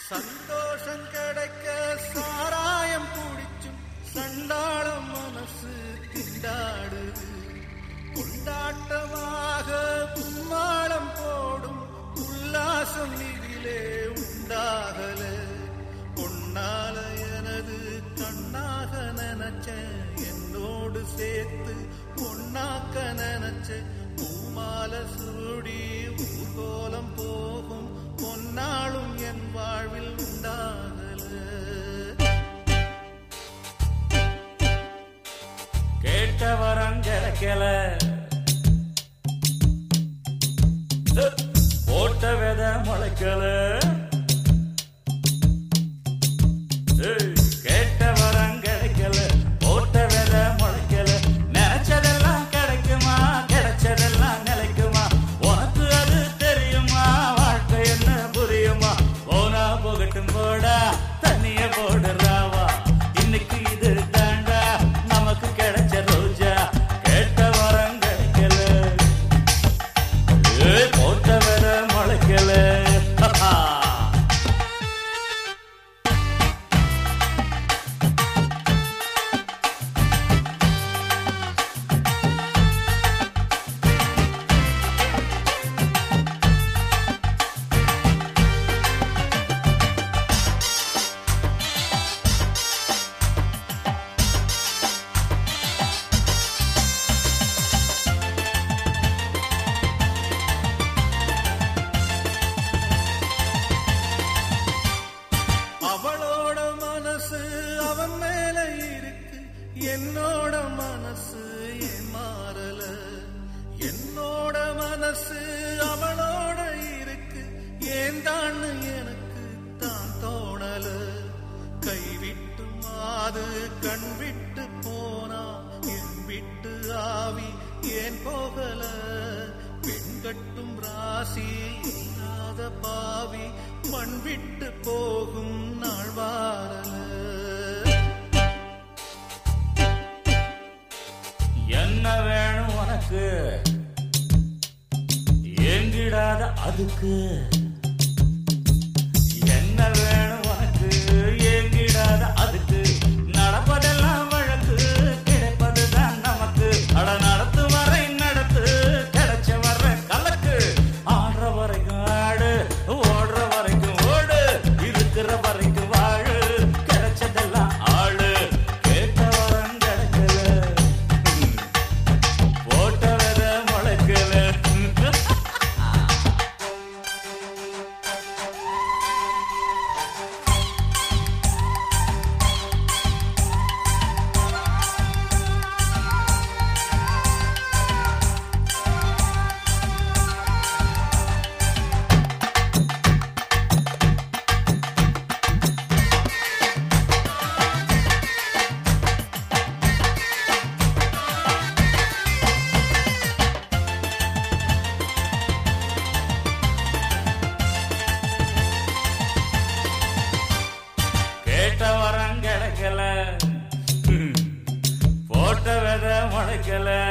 சந்தோஷம் கிடைக்க சாராயம் குடிச்சும் சண்டாளம் மனசு திண்டாடுது கொண்டாட்டமாக கும்மாளம் போடும் உல்லாசம் இதிலே உண்டாகல பொன்னால எனது கண்ணாக நினைச்ச என்னோடு சேர்த்து பொன்னாக்க நினைச்ச பூமால சூடி ஊர்கோலம் போகும் பொன்னாளும் என் வாழ்வில் உண்டாகல கேட்ட வரம் கிடைக்கல போட்ட வித முளைக்கல ஏய், கேட்ட வரம் கிடைக்கல போட்ட வித முளைக்கல நினைச்சதெல்லாம் கிடைக்குமா கிடைச்சதெல்லாம் நிலைக்குமா உனக்கு அது தெரியுமா வாழ்க்கை என்ன புரியுமா போனா போகட்டும் போடா தண்ணிய போடுறாவா இன்னைக்கு இது தாண்டா நமக்கு கிடைச்ச ரோஜா கேட்ட வரம் கிடைக்கல ஏய், போட்ட வித முளைக்கல அவளோட மனசு அவன் மேல இருக்கு என்னோட மனசு ஏன் மாறல என்னோட மனசு அவளோட இருக்கு ஏன் தான் எனக்கு தான் தோணல கைவிட்டு மாது கண் விட்டு போனா என் விட்டு ஆவி ஏன் போகல பெண் கட்டும் ராசி இல்லாத பாவி மண் விட்டு போகும் நாள் வாரல என்ன வேணும் உனக்கு ஏங்கிடாத அதுக்கு என்ன வேணும் உனக்கு ஏங்கிடாத அதுக்கு நடப்பதெல்லாம் வழக்கு கிடைப்பதுதான் நமக்கு அட நடத்து வரை நடத்து கிடைச்ச வர கலக்கு ஆடுற வரைக்கும் ஆடு ஓடுற வரைக்கும் ஓடு இருக்கிற வரைக்கும் வாழு கிடைச்சதெல்லாம் ஆளு கேட்ட வரம் கிடைக்கல போட்ட வித முளைக்கல கேட்ட வரம் கிடைக்கல போட்ட வித முளைக்கல